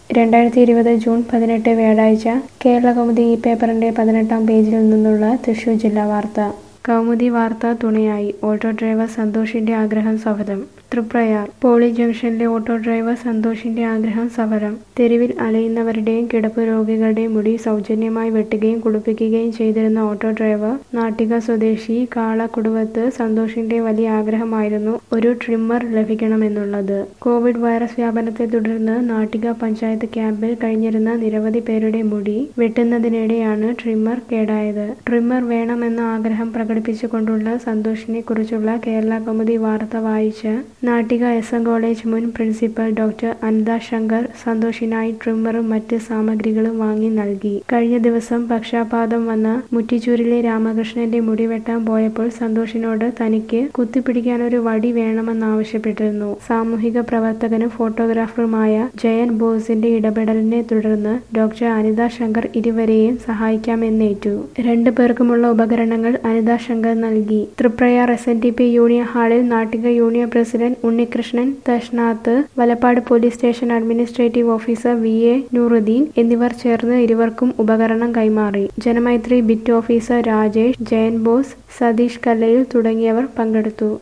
രണ്ടായിരത്തി ഇരുപത് ജൂൺ പതിനെട്ട് വ്യാഴാഴ്ച കേരളകൗമുദി ഈ പേപ്പറിന്റെ പതിനെട്ടാം പേജിൽ നിന്നുള്ള തൃശൂർ ജില്ലാ വാർത്ത കൗമുദി വാർത്ത തുണയായി ഓട്ടോ ഡ്രൈവർ സന്തോഷിന്റെ ആഗ്രഹം സഫലം തൃപ്രയാർ പോളി ജംഗ്ഷനിലെ ഓട്ടോ ഡ്രൈവർ സന്തോഷിന്റെ ആഗ്രഹം സഫലം തെരുവിൽ അലയുന്നവരുടെയും കിടപ്പ് രോഗികളുടെയും മുടി സൗജന്യമായി വെട്ടുകയും കുളിപ്പിക്കുകയും ചെയ്തിരുന്ന ഓട്ടോ ഡ്രൈവർ നാട്ടിക സ്വദേശി കാളക്കുടുവത്ത് സന്തോഷിന്റെ വലിയ ആഗ്രഹമായിരുന്നു ഒരു ട്രിമ്മർ ലഭിക്കണമെന്നുള്ളത് കോവിഡ് വൈറസ് വ്യാപനത്തെ തുടർന്ന് നാട്ടിക പഞ്ചായത്ത് ക്യാമ്പിൽ കഴിഞ്ഞിരുന്ന നിരവധി പേരുടെ മുടി വെട്ടുന്നതിനിടെയാണ് ട്രിമ്മർ കേടായത് ട്രിമ്മർ വേണമെന്ന ആഗ്രഹം പ്രകടിപ്പിച്ചുകൊണ്ടുള്ള സന്തോഷിനെ കുറിച്ചുള്ള കേരള കൗമുദി വാർത്ത വായിച്ച് നാട്ടിക എസ് എൻ കോളേജ് മുൻ പ്രിൻസിപ്പൽ ഡോക്ടർ അനിത ശങ്കർ സന്തോഷിനായി ട്രിമ്മറും മറ്റ് സാമഗ്രികളും വാങ്ങി നൽകി കഴിഞ്ഞ ദിവസം പക്ഷാപാതം വന്ന മുറ്റിച്ചൂരിലെ രാമകൃഷ്ണന്റെ മുടി വെട്ടാൻ പോയപ്പോൾ സന്തോഷിനോട് തനിക്ക് കുത്തിപ്പിടിക്കാൻ ഒരു വടി വേണമെന്നാവശ്യപ്പെട്ടിരുന്നു സാമൂഹിക പ്രവർത്തകനും ഫോട്ടോഗ്രാഫറുമായ ജയൻ ബോസിന്റെ ഇടപെടലിനെ തുടർന്ന് ഡോക്ടർ അനിത ശങ്കർ ഇരുവരെയും സഹായിക്കാമെന്നേറ്റു രണ്ടു പേർക്കുമുള്ള ഉപകരണങ്ങൾ അനിത ശങ്കർ നൽകി Triprayar S N T P union ഹാളിൽ Nattika union president Unnikrishnan Thashnath Valappad police station administrative officer V A Nooruddeen എന്നിവർ ചേർന്ന് ഇരുവർക്കും ഉപകരണം കൈമാറി ജനമൈത്രി ബിറ്റ് ഓഫീസർ രാജേഷ് ജയൻ ബോസ് സതീഷ് കല്ലയിൽ തുടങ്ങിയവർ പങ്കെടുത്തു